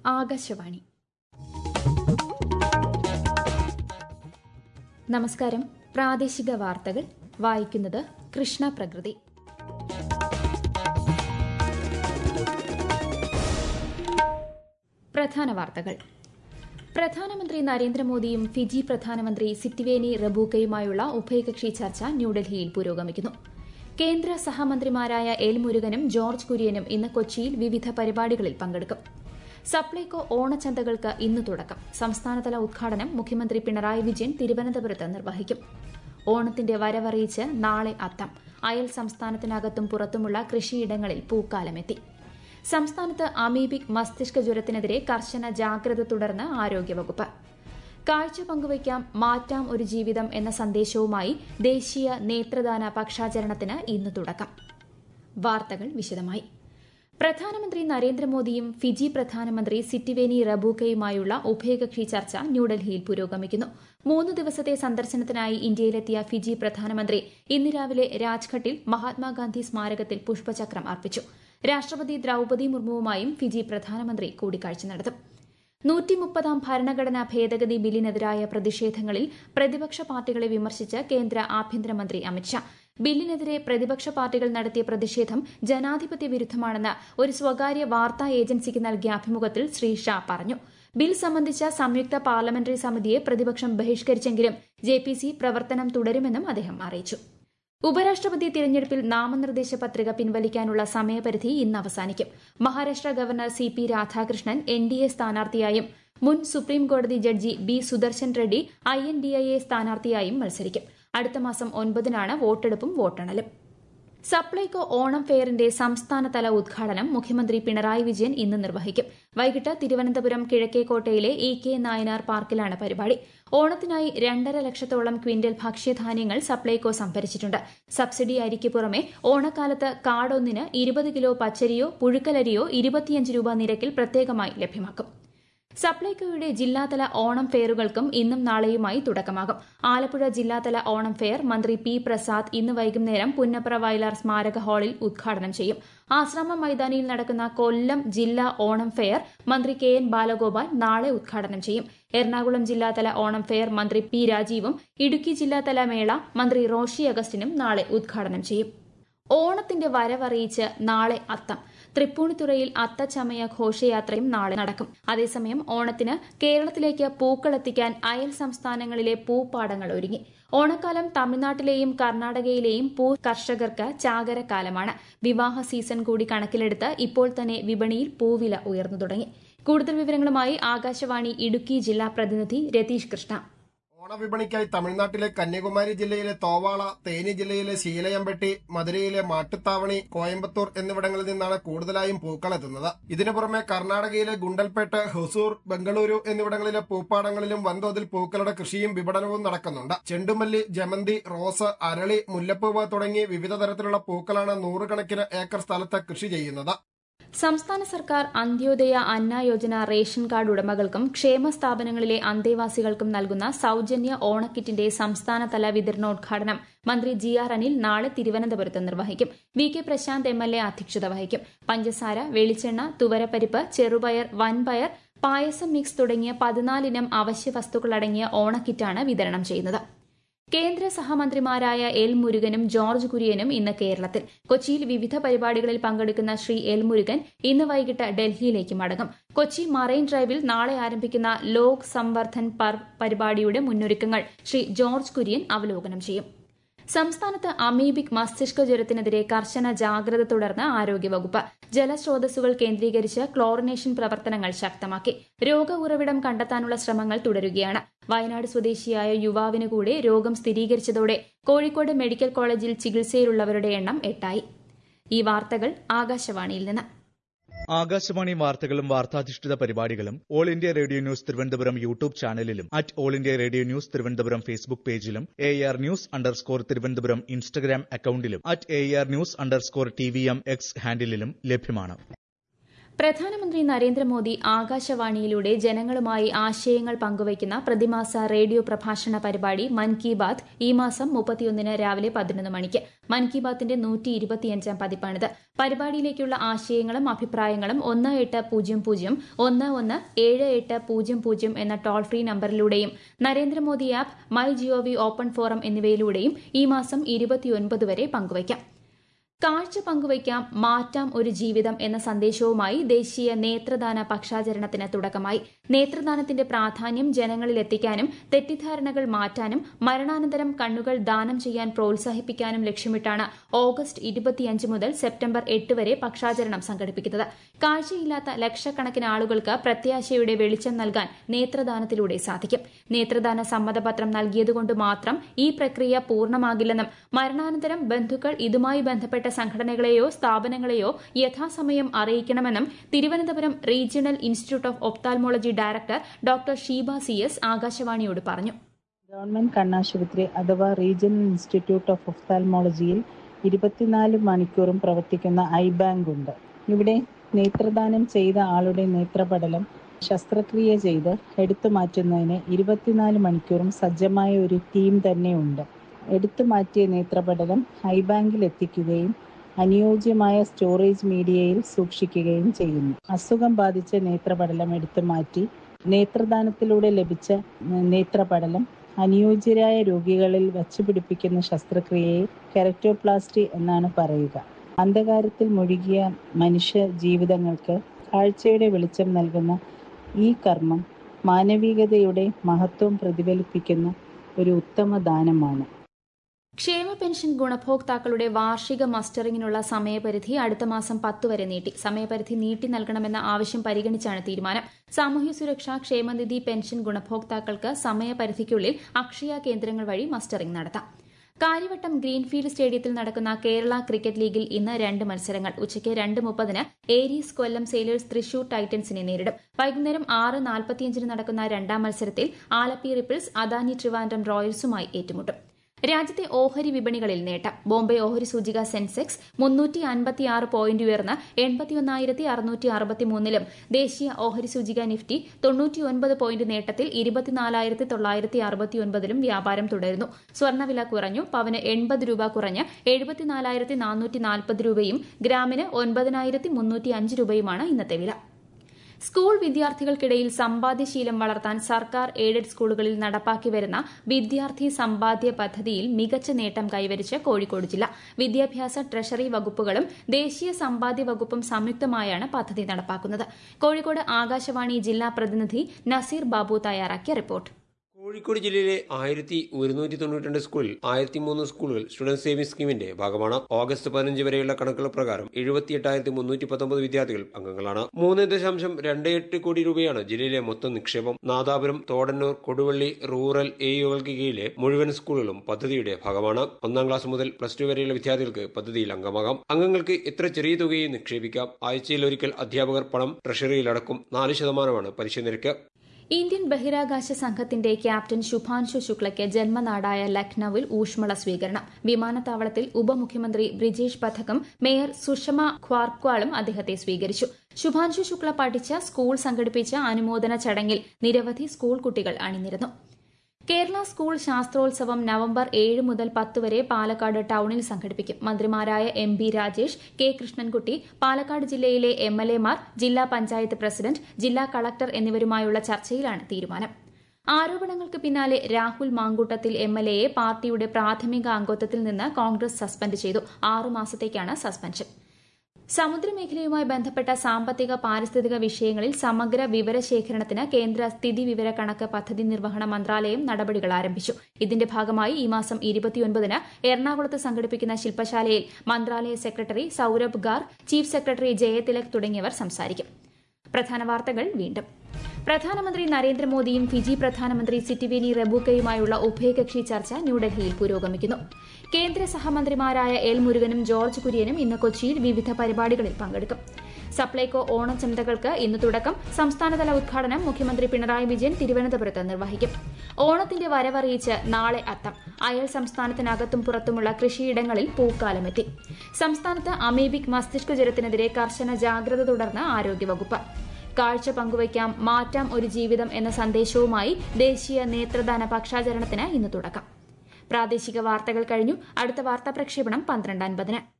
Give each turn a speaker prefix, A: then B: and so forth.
A: ആകാശവാണി നമസ്കാരം പ്രാദേശിക വാർത്തകൾ വായിക്കുന്നത് കൃഷ്ണ പ്രകൃതി പ്രധാന വാർത്തകൾ പ്രധാനമന്ത്രി നരേന്ദ്രമോദിയും ഫിജി പ്രധാനമന്ത്രി സിറ്റിവേനി റബൂക്കയുമായുള്ള ഉഭയകക്ഷി ചർച്ച ന്യൂഡൽഹിയിൽ പുരോഗമിക്കുന്നു കേന്ദ്ര സഹമന്ത്രിമാരായ എൽ മുരുകനും ജോർജ് കുര്യനും ഇന്ന് കൊച്ചിയിൽ വിവിധ പരിപാടികളിൽ പങ്കെടുക്കും സപ്ലൈകോ ഓണച്ചന്തകൾക്ക് ഇന്ന് തുടക്കം സംസ്ഥാനതല ഉദ്ഘാടനം മുഖ്യമന്ത്രി പിണറായി വിജയൻ തിരുവനന്തപുരത്ത് നിർവഹിക്കും ഓണത്തിന്റെ വരവറിയിച്ച് നാളെ അത്തം അയൽ സംസ്ഥാനത്തിനകത്തും പുറത്തുമുള്ള കൃഷിയിടങ്ങളിൽ പൂക്കാലമെത്തി സംസ്ഥാനത്ത് അമീബിക് മസ്തിഷ്ക ജ്വരത്തിനെതിരെ കർശന ജാഗ്രത തുടർന്ന് ആരോഗ്യവകുപ്പ് കാഴ്ച പങ്കുവയ്ക്കാം മാറ്റാം ഒരു ജീവിതം എന്ന സന്ദേശവുമായി ദേശീയ നേത്രദാന പക്ഷാചരണത്തിന് ഇന്ന് തുടക്കം വാർത്തകൾ വിശദമായി പ്രധാനമന്ത്രി നരേന്ദ്രമോദിയും ഫിജി പ്രധാനമന്ത്രി സിറ്റിവേനി റബൂക്കയുമായുള്ള ഉഭയകക്ഷി ചർച്ച ന്യൂഡൽഹിയിൽ പുരോഗമിക്കുന്നു മൂന്ന് ദിവസത്തെ സന്ദർശനത്തിനായി ഇന്ത്യയിലെത്തിയ ഫിജി പ്രധാനമന്ത്രി ഇന്ന് രാവിലെ രാജ്ഘട്ടിൽ മഹാത്മാഗാന്ധി സ്മാരകത്തിൽ പുഷ്പചക്രം അർപ്പിച്ചു രാഷ്ട്രപതി ദ്രൌപതി മുർമുവുമായും ഫിജി പ്രധാനമന്ത്രി കൂടിക്കാഴ്ച നടത്തും നൂറ്റിമുപ്പതാം ഭരണഘടനാ ഭേദഗതി ബില്ലിനെതിരായ പ്രതിഷേധങ്ങളിൽ പ്രതിപക്ഷ പാർട്ടികളെ വിമർശിച്ച് കേന്ദ്ര ആഭ്യന്തരമന്ത്രി അമിത്ഷാ ബില്ലിനെതിരെ പ്രതിപക്ഷ പാർട്ടികൾ നടത്തിയ പ്രതിഷേധം ജനാധിപത്യ വിരുദ്ധമാണെന്ന് ഒരു സ്വകാര്യ വാർത്താ ഏജൻസിക്ക് നൽകിയ അഭിമുഖത്തിൽ ശ്രീ ഷാ പറഞ്ഞു ബിൽ സംബന്ധിച്ച സംയുക്ത പാർലമെന്ററി സമിതിയെ പ്രതിപക്ഷം ബഹിഷ്കരിച്ചെങ്കിലും ജെപിസി പ്രവർത്തനം തുടരുമെന്നും അദ്ദേഹം അറിയിച്ചു ഉപരാഷ്ട്രപതി തിരഞ്ഞെടുപ്പിൽ നാമനിർദ്ദേശ പത്രിക പിൻവലിക്കാനുള്ള സമയപരിധി ഇന്ന് അവസാനിക്കും Maharashtra governor C P Radhakrishnan N D A സ്ഥാനാർത്ഥിയായും മുൻ സുപ്രീം കോടതി judge B Sudarshan Reddy I N D I A സ്ഥാനാർത്ഥിയായും മത്സരിക്കും അടുത്ത മാസം ഒൻപതിനാണ് വോട്ടെടുപ്പും വോട്ടെണ്ണലും സപ്ലൈകോ ഓണം ഫെയറിന്റെ സംസ്ഥാനതല ഉദ്ഘാടനം മുഖ്യമന്ത്രി പിണറായി വിജയൻ ഇന്ന് നിർവഹിക്കും വൈകിട്ട് തിരുവനന്തപുരം കിഴക്കേക്കോട്ടയിലെ ഇ കെ നായനാർ പാർക്കിലാണ് പരിപാടി ഓണത്തിനായി രണ്ടര ലക്ഷത്തോളം ക്വിന്റൽ ഭക്ഷ്യധാന്യങ്ങൾ സപ്ലൈകോ സംഭരിച്ചിട്ടുണ്ട് സബ്സിഡി അരിക്ക് പുറമെ ഓണക്കാലത്ത് കാർഡൊന്നിന് ഇരുപത് കിലോ പച്ചരിയോ പുഴുക്കലരിയോ ഇരുപത്തിയഞ്ച് രൂപ നിരക്കിൽ പ്രത്യേകമായി ലഭ്യമാക്കും സപ്ലൈകോയുടെ ജില്ലാതല ഓണം ഫെയറുകൾക്കും ഇന്നും നാളെയുമായി തുടക്കമാകും ആലപ്പുഴ ജില്ലാതല ഓണം ഫെയർ മന്ത്രി പി പ്രസാദ് ഇന്ന് വൈകുന്നേരം പുന്നപ്ര വയലാർ സ്മാരക ഹാളിൽ ഉദ്ഘാടനം ചെയ്യും ആശ്രാമ മൈതാനിയിൽ നടക്കുന്ന കൊല്ലം ജില്ലാ ഓണം ഫെയർ മന്ത്രി കെ എൻ ബാലഗോപാൽ നാളെ ഉദ്ഘാടനം ചെയ്യും എറണാകുളം ജില്ലാതല ഓണം ഫെയർ മന്ത്രി പി രാജീവും ഇടുക്കി ജില്ലാതല മേള മന്ത്രി റോഷി അഗസ്റ്റിനും നാളെ ഉദ്ഘാടനം ചെയ്യും ഓണത്തിന്റെ വരവറിയിച്ച് നാളെ അത്തം തൃപ്പൂണിത്തുറയിൽ അത്തച്ചമയ ഘോഷയാത്രയും നാളെ നടക്കും അതേസമയം ഓണത്തിന് കേരളത്തിലേക്ക് പൂക്കളെത്തിക്കാൻ അയൽ സംസ്ഥാനങ്ങളിലെ പൂപ്പാടങ്ങൾ ഒരുങ്ങി ഓണക്കാലം തമിഴ്നാട്ടിലെയും കർണാടകയിലെയും പൂ കർഷകർക്ക് ചാകരക്കാലമാണ് വിവാഹ സീസൺ കൂടി കണക്കിലെടുത്ത് ഇപ്പോൾ തന്നെ വിപണിയിൽ പൂവില ഉയർന്നു തുടങ്ങി കൂടുതൽ വിവരങ്ങളുമായി ആകാശവാണി ഇടുക്കി ജില്ലാ പ്രതിനിധി രതീഷ് കൃഷ്ണ
B: ഓണവിപണിക്കായി തമിഴ്നാട്ടിലെ കന്യാകുമാരി ജില്ലയിലെ തോവാള തേനി ജില്ലയിലെ ശീലയമ്പെട്ടി മധുരയിലെ മാട്ടുത്താവണി കോയമ്പത്തൂർ എന്നിവിടങ്ങളിൽ നിന്നാണ് കൂടുതലായും പൂക്കളെത്തുന്നത് ഇതിനു പുറമെ കർണാടകയിലെ ഗുണ്ടൽപേട്ട് ഹൊസൂർ ബംഗളൂരു എന്നിവിടങ്ങളിലെ പൂപ്പാടങ്ങളിലും വൻതോതിൽ പൂക്കളുടെ കൃഷിയും വിപണനവും നടക്കുന്നുണ്ട് ചെണ്ടുമല്ലി ജമന്തി റോസ് അരളി മുല്ലപ്പൂവ് തുടങ്ങി വിവിധ തരത്തിലുള്ള പൂക്കളാണ് നൂറുകണക്കിന് ഏക്കർ സ്ഥലത്ത് കൃഷി ചെയ്യുന്നത്
A: സംസ്ഥാന സർക്കാർ അന്ത്യോദയ അന്ന യോജന റേഷൻ കാർഡ് ഉടമകൾക്കും ക്ഷേമ സ്ഥാപനങ്ങളിലെ അന്തേവാസികൾക്കും നൽകുന്ന സൌജന്യ ഓണക്കിറ്റിന്റെ സംസ്ഥാനതല വിതരണോദ്ഘാടനം മന്ത്രി ജി ആർ അനിൽ നാളെ തിരുവനന്തപുരത്ത് നിർവഹിക്കും V K Prashant M L A അധ്യക്ഷത വഹിക്കും പഞ്ചസാര വെളിച്ചെണ്ണ തുവരപ്പരിപ്പ് ചെറുപയർ വൻപയർ പായസം മിക്സ് തുടങ്ങിയ പതിനാലിനം അവശ്യ വസ്തുക്കളടങ്ങിയ ഓണക്കിറ്റാണ് വിതരണം ചെയ്യുന്നത് കേന്ദ്ര സഹമന്ത്രിമാരായ എൽ മുരുകനും ജോർജ് കുര്യനും ഇന്ന് കേരളത്തിൽ കൊച്ചിയിൽ വിവിധ പരിപാടികളിൽ പങ്കെടുക്കുന്ന ശ്രീ എൽ മുരുകൻ ഇന്ന് വൈകിട്ട് ഡൽഹിയിലേക്ക് മടങ്ങും കൊച്ചി മറൈൻ ഡ്രൈവിൽ നാളെ ആരംഭിക്കുന്ന ലോക് സംവർദ്ധൻ പർവ് പരിപാടിയുടെ മുന്നൊരുക്കങ്ങൾ ശ്രീ ജോർജ് കുര്യൻ അവലോകനം ചെയ്യും സംസ്ഥാനത്ത് അമീബിക് മസ്തിഷ്ക ജ്വരത്തിനെതിരെ കർശന ജാഗ്രത തുടർന്ന് ആരോഗ്യവകുപ്പ് ജലസ്രോതസ്സുകൾ കേന്ദ്രീകരിച്ച് ക്ലോറിനേഷൻ പ്രവർത്തനങ്ങൾ ശക്തമാക്കി രോഗ ഉറവിടം കണ്ടെത്താനുള്ള ശ്രമങ്ങൾ തുടരുകയാണ് വയനാട് സ്വദേശിയായ യുവാവിന് കൂടെ രോഗം സ്ഥിരീകരിച്ചതോടെ കോഴിക്കോട് മെഡിക്കൽ കോളേജിൽ ചികിത്സയിലുള്ളവരുടെ എണ്ണം എട്ടായി ഈ വാർത്തകൾ ആകാശവാണിയിൽ നിന്ന്
C: ആകാശവാണി വാർത്തകളും വാർത്താധിഷ്ഠിത പരിപാടികളും all India radio news Thiruvananthapuram YouTube ചാനലിലും at all India radio news Thiruvananthapuram Facebook പേജിലും A R news underscore Thiruvananthapuram Instagram അക്കൌണ്ടിലും at A R news underscore T V M X ഹാൻഡിലും ലഭ്യമാണ്
A: പ്രധാനമന്ത്രി നരേന്ദ്രമോദി ആകാശവാണിയിലൂടെ ജനങ്ങളുമായി ആശയങ്ങൾ പങ്കുവയ്ക്കുന്ന പ്രതിമാസ റേഡിയോ പ്രഭാഷണ പരിപാടി മൻ കി ബാത് ഈ മാസം മുപ്പത്തിയൊന്നിന് രാവിലെ പതിനൊന്ന് മണിക്ക് മൻ കി ബാത്തിന്റെ നൂറ്റി ഇരുപത്തിയഞ്ചാം പതിപ്പാണിത് പരിപാടിയിലേക്കുള്ള ആശയങ്ങളും അഭിപ്രായങ്ങളും ഒന്ന് എട്ട് പൂജ്യം പൂജ്യം ഒന്ന് ഒന്ന് ഏഴ് എട്ട് പൂജ്യം പൂജ്യം എന്ന toll free നമ്പറിലൂടെയും Narendra Modi app my G O V open forum എന്നിവയിലൂടെയും ഈ മാസം ഇരുപത്തിയൊൻപത് വരെ പങ്കുവയ്ക്കാം കാഴ്ച പങ്കുവയ്ക്കാം മാറ്റാം ഒരു ജീവിതം എന്ന സന്ദേശവുമായി ദേശീയ നേത്രദാന പക്ഷാചരണത്തിന് തുടക്കമായി നേത്രദാനത്തിന്റെ പ്രാധാന്യം ജനങ്ങളിൽ എത്തിക്കാനും തെറ്റിദ്ധാരണകൾ മാറ്റാനും മരണാനന്തരം കണ്ണുകൾ ദാനം ചെയ്യാൻ പ്രോത്സാഹിപ്പിക്കാനും ലക്ഷ്യമിട്ടാണ് ഓഗസ്റ്റ് ഇരുപത്തിയഞ്ച് മുതൽ സെപ്റ്റംബർ എട്ട് വരെ പക്ഷാചരണം സംഘടിപ്പിക്കുന്നത് കാഴ്ചയില്ലാത്ത ലക്ഷക്കണക്കിന് ആളുകൾക്ക് പ്രത്യാശയുടെ വെളിച്ചം നൽകാൻ നേത്രദാനത്തിലൂടെ സാധിക്കും നേത്രദാന സമ്മതപത്രം നൽകിയതുകൊണ്ട് മാത്രം ഈ പ്രക്രിയ പൂർണ്ണമാകില്ലെന്നും മരണാനന്തരം ബന്ധുക്കൾ ഇതുമായി ബന്ധപ്പെട്ട സംഘടനകളെയോ സ്ഥാപനങ്ങളെയോ യഥാസമയം അറിയിക്കണമെന്നും Thiruvananthapuram regional institute of ophthalmology director doctor Sheeba C S ആകാശവാണിയോട് പറഞ്ഞു
D: ഗവൺമെന്റ് കണ്ണാശുപത്രി അഥവാ റീജിയണൽ ഇൻസ്റ്റിറ്റ്യൂട്ട് ഓഫ് ഒഫ്താൽമോളജിയിൽ ഇരുപത്തിനാല് മണിക്കൂറും പ്രവർത്തിക്കുന്ന ഐ ബാങ്ക് ഉണ്ട് ഇവിടെ നേത്രദാനം ചെയ്ത ആളുടെ നേത്രപടലം ശസ്ത്രക്രിയ ചെയ്ത് എടുത്തു മാറ്റുന്നതിന് ഇരുപത്തിനാല് മണിക്കൂറും സജ്ജമായ ഒരു ടീം തന്നെയുണ്ട് എടുത്തു മാറ്റിയ നേത്രപടലം ഐ ബാങ്കിൽ എത്തിക്കുകയും അനുയോജ്യമായ സ്റ്റോറേജ് മീഡിയയിൽ സൂക്ഷിക്കുകയും ചെയ്യുന്നു അസുഖം ബാധിച്ച നേത്രപടലം എടുത്തു മാറ്റി നേത്രദാനത്തിലൂടെ ലഭിച്ച നേത്രപടലം അനുയോജ്യരായ രോഗികളിൽ വച്ചുപിടിപ്പിക്കുന്ന ശസ്ത്രക്രിയയെ കെരറ്റോപ്ലാസ്റ്റി എന്നാണ് പറയുക അന്ധകാരത്തിൽ മുഴുകിയ മനുഷ്യ ജീവിതങ്ങൾക്ക് കാഴ്ചയുടെ വെളിച്ചം നൽകുന്ന ഈ കർമ്മം മാനവികതയുടെ മഹത്വം പ്രതിഫലിപ്പിക്കുന്ന ഒരു ഉത്തമ ദാനമാണ്
A: ക്ഷേമ പെൻഷൻ ഗുണഭോക്താക്കളുടെ വാർഷിക മസ്റ്ററിംഗിനുള്ള സമയപരിധി അടുത്ത മാസം പത്ത് വരെ നീട്ടി സമയപരിധി നീട്ടി നൽകണമെന്ന ആവശ്യം പരിഗണിച്ചാണ് തീരുമാനം സാമൂഹ്യ സുരക്ഷാ ക്ഷേമനിധി പെൻഷൻ ഗുണഭോക്താക്കൾക്ക് സമയപരിധിക്കുള്ളിൽ അക്ഷയ കേന്ദ്രങ്ങൾ വഴി മസ്റ്ററിംഗ് നടത്താം കാര്യവട്ടം ഗ്രീൻഫീൽഡ് സ്റ്റേഡിയത്തിൽ നടക്കുന്ന കേരള ക്രിക്കറ്റ് ലീഗിൽ ഇന്ന് രണ്ട് മത്സരങ്ങൾ ഉച്ചയ്ക്ക് രണ്ട് മുപ്പതിന് ഏരീസ് കൊല്ലം സെയിലേഴ്സ് തൃശൂർ ടൈറ്റൻസിനെ നേരിടും വൈകുന്നേരം ആറ് നാൽപ്പത്തിയഞ്ചിന് നടക്കുന്ന രണ്ടാം മത്സരത്തിൽ ആലപ്പി റിപ്പിൾസ് അദാനി ട്രിവാൻഡ്രം റോയൽസുമായി ഏറ്റുമുട്ടും രാജ്യത്തെ ഓഹരി വിപണികളിൽ നേട്ടം ബോംബെ ഓഹരി സൂചിക സെൻസെക്സ് മുന്നൂറ്റി അൻപത്തിയാറ് പോയിന്റ് ഉയർന്ന് എൺപത്തിയൊന്നായിരത്തി അറുന്നൂറ്റി അറുപത്തിമൂന്നിലും ദേശീയ ഓഹരി സൂചിക നിഫ്റ്റി തൊണ്ണൂറ്റിയൊൻപത് പോയിന്റ് നേട്ടത്തിൽ ഇരുപത്തിനാലായിരത്തി തൊള്ളായിരത്തി അറുപത്തിയൊൻപതിലും വ്യാപാരം തുടരുന്നു സ്വർണ്ണവില കുറഞ്ഞു പവന് എൺപത് രൂപ കുറഞ്ഞ് എഴുപത്തിനാലായിരത്തി നാനൂറ്റി നാൽപ്പത് രൂപയും ഗ്രാമിന് ഒൻപതിനായിരത്തി മുന്നൂറ്റി അഞ്ച് രൂപയുമാണ് ഇന്നത്തെ വില സ്കൂൾ വിദ്യാർത്ഥികൾക്കിടയിൽ സമ്പാദ്യശീലം വളർത്താൻ സർക്കാർ എയ്ഡഡ് സ്കൂളുകളിൽ നടപ്പാക്കി വരുന്ന വിദ്യാർത്ഥി സമ്പാദ്യ പദ്ധതിയിൽ മികച്ച നേട്ടം കൈവരിച്ച് കോഴിക്കോട് ജില്ല വിദ്യാഭ്യാസ ട്രഷറി വകുപ്പുകളും ദേശീയ സമ്പാദ്യ വകുപ്പും സംയുക്തമായാണ് പദ്ധതി നടപ്പാക്കുന്നത് കോഴിക്കോട് ആകാശവാണി ജില്ലാ പ്രതിനിധി നസീർ ബാബു തയ്യാറാക്കിയ റിപ്പോർട്ട്
E: കോഴിക്കോട് ജില്ലയിലെ ആയിരത്തി ഒരുന്നൂറ്റി തൊണ്ണൂറ്റി രണ്ട് സ്കൂളിൽ ആയിരത്തി മൂന്ന് സ്കൂളുകൾ സ്റ്റുഡന്റ് സേവിംഗ് സ്കീമിന്റെ ഭാഗമാണ് ഓഗസ്റ്റ് പതിനഞ്ച് വരെയുള്ള കണക്കുകൾ പ്രകാരം എഴുപത്തി എട്ടായിരത്തി മുന്നൂറ്റി പത്തൊമ്പത് വിദ്യാർത്ഥികൾ അംഗങ്ങളാണ് മൂന്ന് ദശാംശം രണ്ട് എട്ട് കോടി രൂപയാണ് ജില്ലയിലെ മൊത്തം നിക്ഷേപം നാദാപുരം തോടന്നൂർ കൊടുവള്ളി റൂറൽ എയുകൾക്ക് കീഴിലെ മുഴുവൻ സ്കൂളുകളും പദ്ധതിയുടെ ഭാഗമാണ് ഒന്നാം ക്ലാസ് മുതൽ പ്ലസ് ടു വരെയുള്ള വിദ്യാർത്ഥികൾക്ക് പദ്ധതിയിൽ അംഗമാകാം അംഗങ്ങൾക്ക് എത്ര ചെറിയ തുകയും നിക്ഷേപിക്കാം ആഴ്ചയിൽ ഒരിക്കൽ അധ്യാപകർ പണം ട്രഷറിയിൽ അടക്കും നാല് ശതമാനമാണ് പലിശ നിരക്ക്
A: ഇന്ത്യൻ ബഹിരാകാശ സംഘത്തിന്റെ ക്യാപ്റ്റൻ ശുഭാൻശു ശുക്ലയ്ക്ക് ജന്മനാടായ ലക്നൌവിൽ ഊഷ്മള സ്വീകരണം വിമാനത്താവളത്തിൽ ഉപമുഖ്യമന്ത്രി ബ്രിജേഷ് പഥക്കും മേയർ സുഷമ ഖ്വാർക്വാളും അദ്ദേഹത്തെ സ്വീകരിച്ചു ശുഭാൻശു ശുക്ല പഠിച്ച സ്കൂൾ സംഘടിപ്പിച്ച അനുമോദന ചടങ്ങിൽ നിരവധി സ്കൂൾ കുട്ടികൾ അണിനിരന്നു കേരള സ്കൂൾ ശാസ്ത്രോത്സവം നവംബർ ഏഴ് മുതൽ പത്ത് വരെ പാലക്കാട് ടൌണിൽ സംഘടിപ്പിക്കും മന്ത്രിമാരായ M B Rajesh K Krishnankutty Palakkad ജില്ലയിലെ എം എൽ എമാർ ജില്ലാ പഞ്ചായത്ത് പ്രസിഡന്റ് ജില്ലാ കളക്ടർ എന്നിവരുമായുള്ള ചർച്ചയിലാണ് തീരുമാനം ആരോപണങ്ങൾക്ക് പിന്നാലെ രാഹുൽ മാങ്കൂട്ടത്തിൽ എം എൽ എയെ പാർട്ടിയുടെ പ്രാഥമിക അംഗത്വത്തിൽ നിന്ന് കോൺഗ്രസ് സസ്പെൻഡ് ചെയ്തു ആറുമാസത്തേക്കാണ് സസ്പെൻഷൻ സമുദ്രമേഖലയുമായി ബന്ധപ്പെട്ട സാമ്പത്തിക പാരിസ്ഥിതിക വിഷയങ്ങളിൽ സമഗ്ര വിവരശേഖരണത്തിന് കേന്ദ്ര സ്ഥിതി വിവര കണക്ക് പദ്ധതി നിർവഹണ മന്ത്രാലയം നടപടികൾ ആരംഭിച്ചു ഇതിന്റെ ഭാഗമായി ഈ മാസം ഇരുപത്തിയൊൻപതിന് എറണാകുളത്ത് സംഘടിപ്പിക്കുന്ന ശില്പശാലയിൽ മന്ത്രാലയ secretary Saurabh Garg chief secretary Jayathilak തുടങ്ങിയവർ സംസാരിക്കും പ്രധാന വാർത്തകൾ വീണ്ടും പ്രധാനമന്ത്രി നരേന്ദ്രമോദിയും ഫിജി പ്രധാനമന്ത്രി സിറ്റിവേനി റബൂക്കയുമായുള്ള ഉഭയകക്ഷി ചർച്ച ന്യൂഡൽഹിയിൽ പുരോഗമിക്കുന്നു കേന്ദ്ര സഹമന്ത്രിമാരായ എൽ മുരുകനും ജോർജ് കുര്യനും ഇന്ന് കൊച്ചിയിൽ വിവിധ പരിപാടികളിൽ പങ്കെടുക്കും സപ്ലൈകോ ഓണച്ചന്തകൾക്ക് ഇന്ന് തുടക്കം സംസ്ഥാനതല ഉദ്ഘാടനം മുഖ്യമന്ത്രി പിണറായി വിജയൻ തിരുവനന്തപുരത്ത് നിർവഹിക്കും ഓണത്തിന്റെ വരവറിയിച്ച് നാളെ അത്തം അയൽ സംസ്ഥാനത്തിനകത്തും പുറത്തുമുള്ള കൃഷിയിടങ്ങളിൽ പൂക്കാലമെത്തി സംസ്ഥാനത്ത് അമീബിക് മസ്തിഷ്ക ജ്വരത്തിനെതിരെ കർശന ജാഗ്രത തുടർന്ന് ആരോഗ്യവകുപ്പ് കാഴ്ച പങ്കുവയ്ക്കാം മാറ്റാം ഒരു ജീവിതം എന്ന സന്ദേശവുമായി ദേശീയ നേത്രദാന പക്ഷാചരണത്തിന് ഇന്ന് തുടക്കം പ്രാദേശിക വാർത്തകൾ കഴിഞ്ഞു അടുത്ത വാർത്താ പ്രക്ഷേപണം പന്ത്രണ്ട് അൻപതിന്